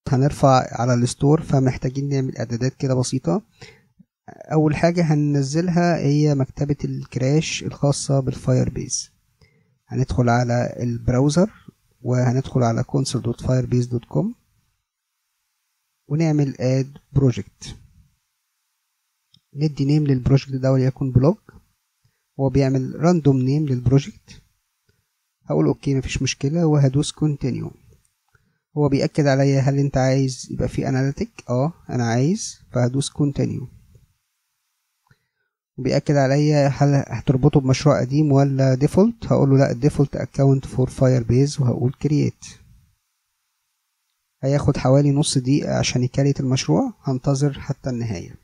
هنرفع على الستور فمحتاجين نعمل اعدادات كده بسيطة اول حاجة هننزلها هي مكتبة الكراش الخاصة بالفاير بيز هندخل على البراوزر وهندخل على console.firebase.com ونعمل add project ندي نيم للبروجكت ده وليكن بلوج هو بيعمل راندوم نيم للبروجكت هقول اوكي مفيش مشكلة وهدوس كونتينيو هو بيأكد عليا هل انت عايز يبقى في اناليتيك اه انا عايز فهدوس كونتينيو وبيأكد عليا هل هتربطه بمشروع قديم ولا ديفولت هقول له لا الديفولت اكونت فور فاير بيز وهقول كرييت هياخد حوالي نص دقيقة عشان يكريت المشروع هنتظر حتى النهاية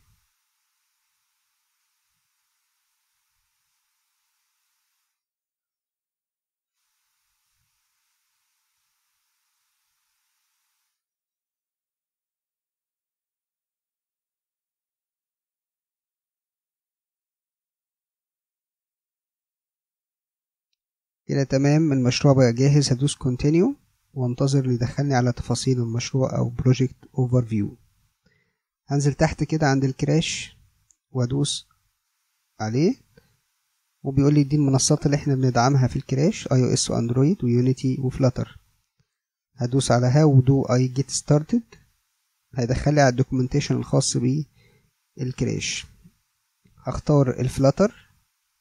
كده تمام المشروع بقى جاهز هدوس كونتينيو وانتظر يدخلني على تفاصيل المشروع او بروجكت اوفر فيو هنزل تحت كده عند الكراش وادوس عليه وبيقول لي دي المنصات اللي احنا بندعمها في الكراش اي او اس واندرويد ويونيتي وفلاتر هدوس على هاو دو اي جيت ستارتد هيدخلي على الدوكيومنتيشن الخاص بالكراش هختار الفلاتر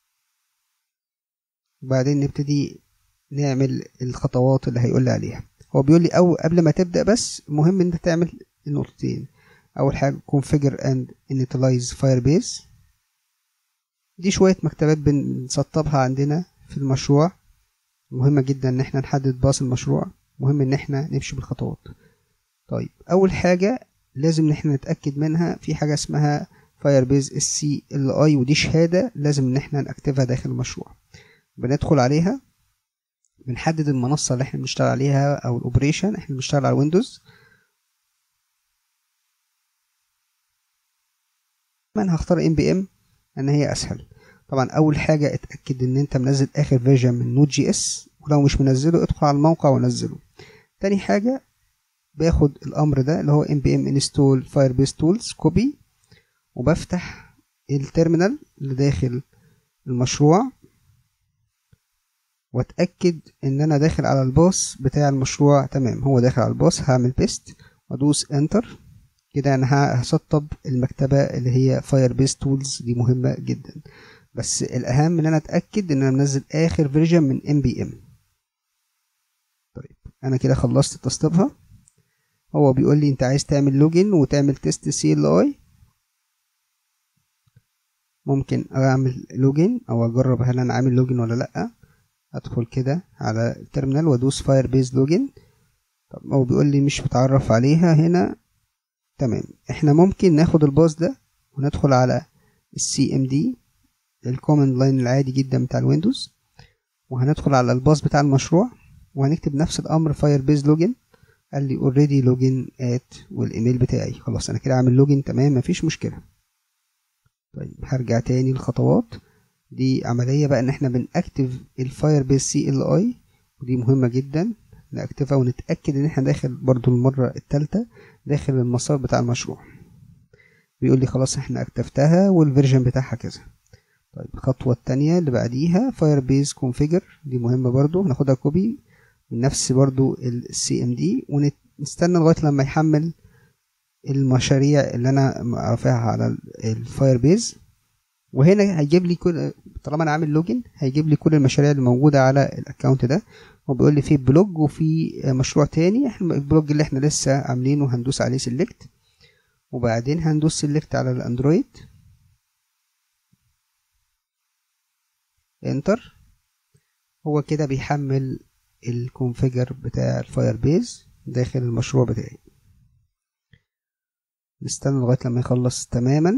وبعدين نبتدي نعمل الخطوات اللي هيقول لي عليها هو بيقول لي او قبل ما تبدا بس مهم انت تعمل النقطتين اول حاجه configure and initialize firebase دي شويه مكتبات بنسطبها عندنا في المشروع مهمة جدا ان احنا نحدد باص المشروع مهم ان احنا نمشي بالخطوات طيب اول حاجة لازم ان احنا نتأكد منها في حاجة اسمها Firebase SCLI ودي شهادة لازم ان احنا نكتبها داخل المشروع بندخل عليها بنحدد المنصة اللي احنا بنشتغل عليها او الاوبريشن احنا بنشتغل على ويندوز انا هختار ام بي ام ان هي اسهل طبعا اول حاجة اتأكد ان انت منزل اخر فيرجن من نوت جي اس ولو مش منزله ادخل على الموقع ونزله تاني حاجة باخد الامر ده اللي هو npm install firebase tools كوبي وبفتح التيرمينال اللي داخل المشروع واتاكد ان انا داخل على الباص بتاع المشروع تمام هو داخل على الباص هعمل بيست وادوس انتر كده انا هسطب المكتبه اللي هي Firebase tools دي مهمه جدا بس الاهم ان انا اتاكد ان انا منزل اخر فيرجن من npm طيب انا كده خلصت تسطيبها هو بيقول لي انت عايز تعمل لوجن وتعمل تيست سي ال اي ممكن اعمل لوجن او اجرب هل انا عامل لوجن ولا لا ادخل كده على التيرمينال وادوس فاير بيز لوجن طب هو بيقول لي مش متعرف عليها هنا تمام احنا ممكن ناخد الباص ده وندخل على السي ام دي الكوماند لاين العادي جدا بتاع الويندوز وهندخل على الباص بتاع المشروع وهنكتب نفس الامر فاير بيز لوجن قال لي اوريدي لوجن ات والايميل بتاعي خلاص انا كده عامل لوجن تمام مفيش مشكله طيب هرجع تاني الخطوات دي عمليه بقى ان احنا بنأكتف الفاير بيز سي ال اي ودي مهمه جدا نأكتفها ونتأكد ان احنا داخل برضو المره الثالثه داخل المسار بتاع المشروع بيقول لي خلاص احنا اكتفتها والفيرجن بتاعها كذا طيب الخطوه التانية اللي بعديها فاير بيز كونفيجر دي مهمه برضو هناخدها كوبي من نفس برضو السي ام دي ونستنى لغايه لما يحمل المشاريع اللي انا رافعها على الفاير بيز وهنا هيجيب لي كل طالما انا عامل لوجن هيجيب لي كل المشاريع اللي موجوده على الاكونت ده هو بيقول لي في بلوج وفي مشروع تاني احنا البلوج اللي احنا لسه عاملينه هندوس عليه سيلكت وبعدين هندوس سيلكت على الاندرويد انتر هو كده بيحمل الكونفيجر بتاع الفاير بيز داخل المشروع بتاعي نستنى لغاية لما يخلص تماما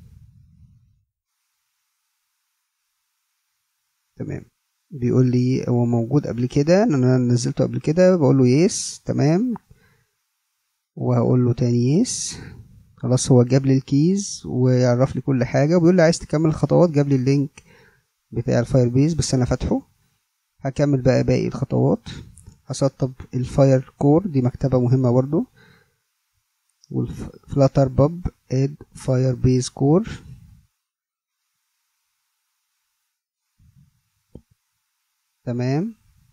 تمام بيقول لي هو موجود قبل كده ان انا نزلته قبل كده بقول له يس تمام وهقول له تاني يس خلاص هو جاب لي الكيز ويعرف لي كل حاجه وبيقول لي عايز تكمل الخطوات جاب لي اللينك بتاع الفاير بيز بس انا فاتحه هكمل بقى باقي الخطوات هسطب الفاير كور دي مكتبة مهمة برضو والفلاتر باب اد فاير بيز كور تمام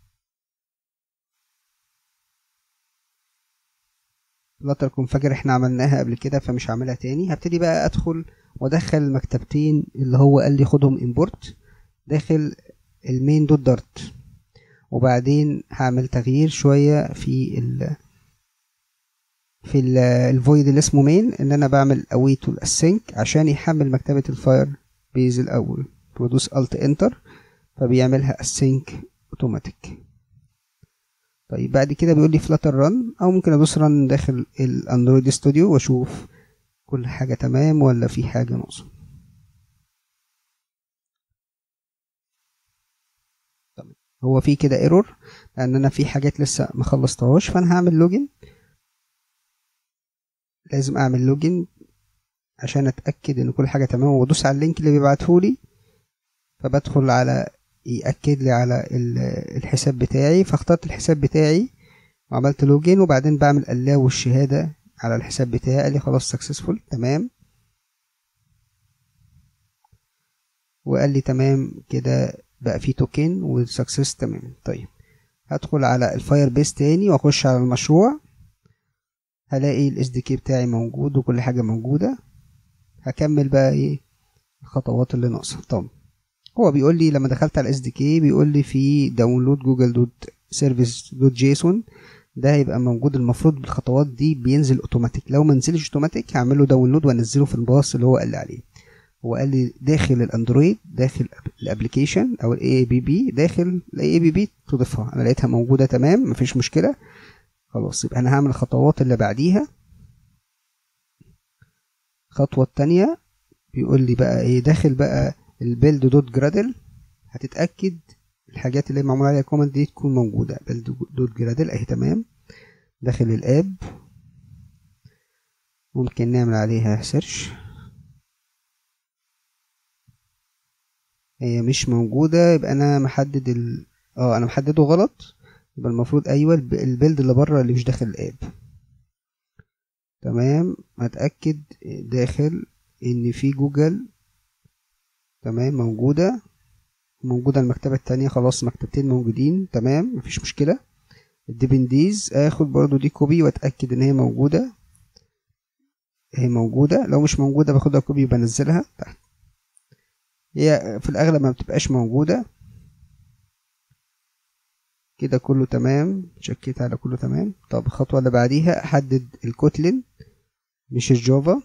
فلاتر كون فاكر احنا عملناها قبل كده فمش هعملها تاني هبتدي بقى ادخل وادخل المكتبتين اللي هو قال لي خدهم امبورت داخل المين دوت دارت وبعدين هعمل تغيير شوية في ال في الفويد اللي اسمه مين ان انا بعمل اويت السync عشان يحمل مكتبة الفاير بيز الاول وادوس الت انتر فبيعملها السync اوتوماتيك طيب بعد كده بيقول لي فلاتر رن او ممكن ادوس رن داخل الاندرويد ستوديو واشوف كل حاجة تمام ولا في حاجة ناقصة طيب هو في كده ايرور لان انا في حاجات لسه ما خلصتهاش فانا هعمل لوجن لازم اعمل لوجن عشان اتاكد ان كل حاجه تمام وادوس على اللينك اللي بيبعتهولي فبدخل على ياكد لي على الحساب بتاعي فاخترت الحساب بتاعي وعملت لوجين وبعدين بعمل الاو الشهاده على الحساب بتاعي قال لي خلاص سكسسفول تمام وقال لي تمام كده بقى في توكن وسكسس تمام طيب هدخل على الفاير بيس تاني واخش على المشروع هلاقي الاس دي كي بتاعي موجود وكل حاجه موجوده هكمل بقى ايه الخطوات اللي ناقصه طب هو بيقول لي لما دخلت على الاس دي كي بيقول لي في داونلود جوجل دوت سيرفيس دوت جيسون ده هيبقى موجود المفروض بالخطوات دي بينزل اوتوماتيك لو ما نزلش اوتوماتيك هعمله داونلود وانزله في الباص اللي هو قال لي عليه هو قال لي داخل الاندرويد داخل الابلكيشن او الاي بي بي داخل الاي بي بي تضيفها انا لقيتها موجوده تمام مفيش مشكله خلاص يبقى انا هعمل الخطوات اللي بعديها الخطوه التانية بيقول لي بقى ايه داخل بقى البيلد دوت جرادل هتتاكد الحاجات اللي معمول عليها كومنت دي تكون موجوده بيلد دوت جرادل اهي تمام داخل الاب ممكن نعمل عليها سيرش هي مش موجودة يبقى أنا محدد ال اه أنا محدده غلط يبقى المفروض أيوة البيلد اللي بره اللي مش داخل الآب تمام هتأكد داخل إن في جوجل تمام موجودة موجودة المكتبة التانية خلاص مكتبتين موجودين تمام مفيش مشكلة الديبنديز اخد برضو دي كوبي واتأكد ان هي موجودة هي موجودة لو مش موجودة باخدها كوبي وبنزلها تحت هي في الأغلب ما بتبقاش موجودة كده كله تمام شكيت على كله تمام طب الخطوة اللي بعديها أحدد الكوتلين مش الجافا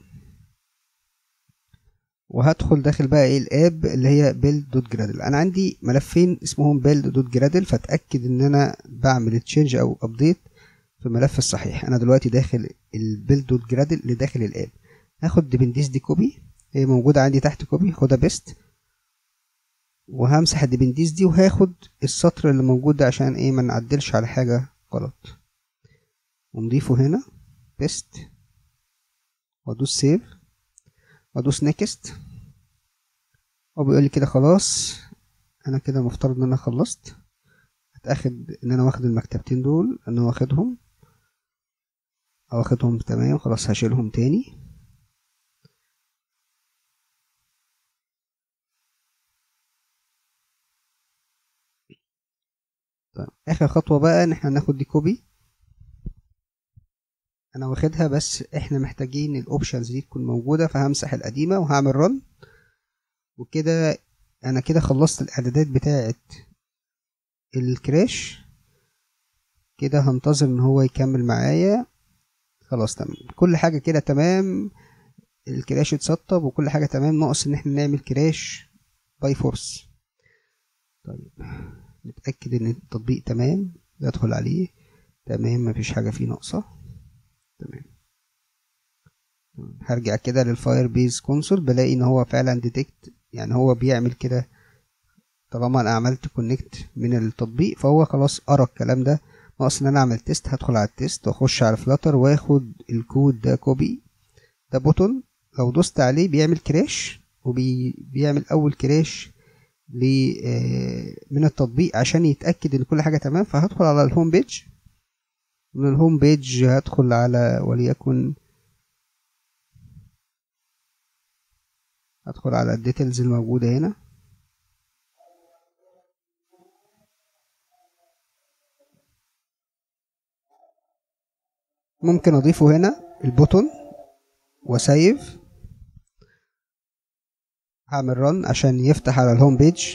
وهدخل داخل بقى ايه الاب اللي هي build دوت جرادل انا عندي ملفين اسمهم build دوت جرادل فاتاكد ان انا بعمل تشينج او ابديت في الملف الصحيح انا دلوقتي داخل البيلد دوت جرادل اللي داخل الاب هاخد ديبنديس دي كوبي هي موجوده عندي تحت كوبي خدها بيست وهمسح الديبنديس دي وهاخد السطر اللي موجود ده عشان ايه ما نعدلش على حاجه غلط ونضيفه هنا بيست وادوس سيف وادوس نيكست هو بيقول لي كده خلاص انا كده المفترض ان انا خلصت اتاكد ان انا واخد المكتبتين دول ان انا واخدهم او واخدهم تمام خلاص هشيلهم تاني طيب اخر خطوه بقى ان احنا ناخد دي كوبي انا واخدها بس احنا محتاجين الاوبشنز دي تكون موجوده فهمسح القديمه وهعمل رن وكده انا كده خلصت الاعدادات بتاعه الكراش كده هنتظر ان هو يكمل معايا خلاص تمام كل حاجه كده تمام الكراش اتسطب وكل حاجه تمام ناقص ان احنا نعمل كراش باي فورس طيب نتاكد ان التطبيق تمام ادخل عليه تمام مفيش حاجه فيه ناقصه تمام هرجع كده للفاير بيز كونسول بلاقي ان هو فعلا ديتكت يعني هو بيعمل كده طالما انا عملت كونكت من التطبيق فهو خلاص قرا الكلام ده ناقص ان انا اعمل تيست هدخل على التيست واخش على فلاتر واخد الكود ده كوبي ده بوتون لو دوست عليه بيعمل كراش وبيعمل اول كراش من التطبيق عشان يتاكد ان كل حاجه تمام فهدخل على الهوم بيج من الهوم بيج هدخل على وليكن ادخل على الديتيلز الموجودة هنا ممكن اضيفه هنا البوتون وسيف هعمل رن عشان يفتح على الهوم بيج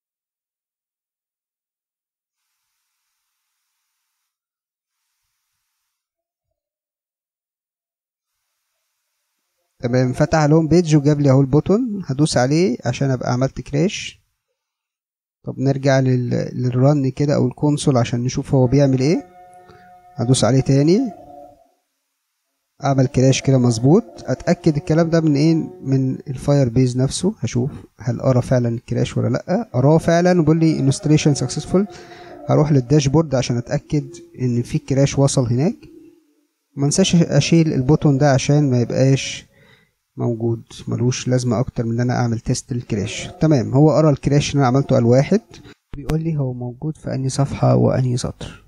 تمام فتح الهوم بيج وجاب لي اهو البوتون هدوس عليه عشان ابقى عملت كراش طب نرجع لل... للرن كده او الكونسول عشان نشوف هو بيعمل ايه هدوس عليه تاني اعمل كراش كده مظبوط اتاكد الكلام ده من ايه من الفاير بيز نفسه هشوف هل ارى فعلا الكراش ولا لا اراه فعلا وبيقول لي انستليشن سكسسفول هروح للداشبورد عشان اتاكد ان في كراش وصل هناك ما انساش اشيل البوتون ده عشان ما يبقاش موجود ملوش لازمه اكتر من ان انا اعمل تيست الكراش تمام هو قرا الكراش اللي انا عملته على الواحد بيقول لي هو موجود في انهي صفحه وانهي سطر